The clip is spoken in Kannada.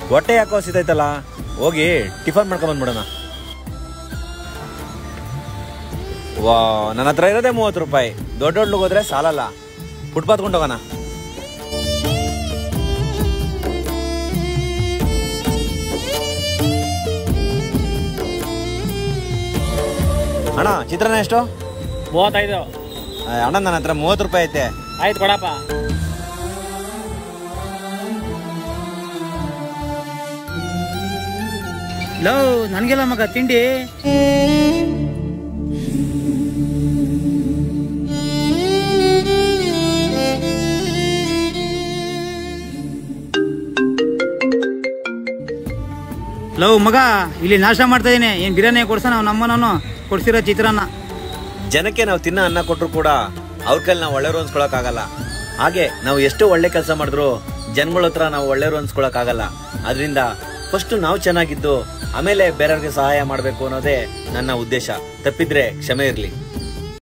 ಹೊಟ್ಟೆ ಯಾಕೋ ಸಿತೈತಲ್ಲ ಹೋಗಿ ಟಿಫನ್ ಮಾಡ್ಕೊಂಡ್ ಬಂದ್ಬಿಡೋಣ ವಾ ನನ್ನ ಹತ್ರ ಇರೋದೇ ಮೂವತ್ತು ರೂಪಾಯಿ ದೊಡ್ಡ ದೊಡ್ಡ ಹೋದ್ರೆ ಸಾಲಲ್ಲ ಫುಟ್ಪಾತ್ ಹೋಗೋಣ ಅಣ್ಣ ಚಿತ್ರಾನ್ನ ಎಷ್ಟು ಮೂವತ್ತೈದು ಆ, ಅಣ್ಣ ನನ್ನ ಹತ್ರ ಮೂವತ್ತು ರೂಪಾಯಿ ಐತೆ ಆಯ್ತು ಕೊಡಪ್ಪ ಲವ್ ನನಗೆಲ್ಲ ಮಗ ತಿಂಡಿ ಲವ್ ಮಗ ಇಲ್ಲಿ ನಾಷ್ಟ ಮಾಡ್ತಾ ಇದೀನಿ ಏನ್ ಬಿರಿಯಾನಿ ಕೊಡ್ಸ ನಾವು ನಮ್ಮನೂ ಕೊಡ್ಸಿರೋ ಚಿತ್ರಾನ್ನ ಜನಕ್ಕೆ ನಾವು ತಿನ್ನ ಅನ್ನ ಕೊಟ್ಟರು ಕೂಡ ಅವ್ರ ಕೈಲಿ ನಾವು ಒಳ್ಳೆಯವರು ಅನ್ಸ್ಕೊಳಕ್ಕಾಗಲ್ಲ ಹಾಗೆ ನಾವು ಎಷ್ಟು ಒಳ್ಳೆ ಕೆಲಸ ಮಾಡಿದ್ರು ಜನಗಳ ಹತ್ರ ನಾವು ಒಳ್ಳೆಯವರು ಅನ್ಸ್ಕೊಳಕ್ಕಾಗಲ್ಲ ಅದರಿಂದ ಫಸ್ಟ್ ನಾವು ಚೆನ್ನಾಗಿದ್ದು ಆಮೇಲೆ ಬೇರೆಯವ್ರಿಗೆ ಸಹಾಯ ಮಾಡಬೇಕು ಅನ್ನೋದೇ ನನ್ನ ಉದ್ದೇಶ ತಪ್ಪಿದ್ರೆ ಕ್ಷಮೆ ಇರಲಿ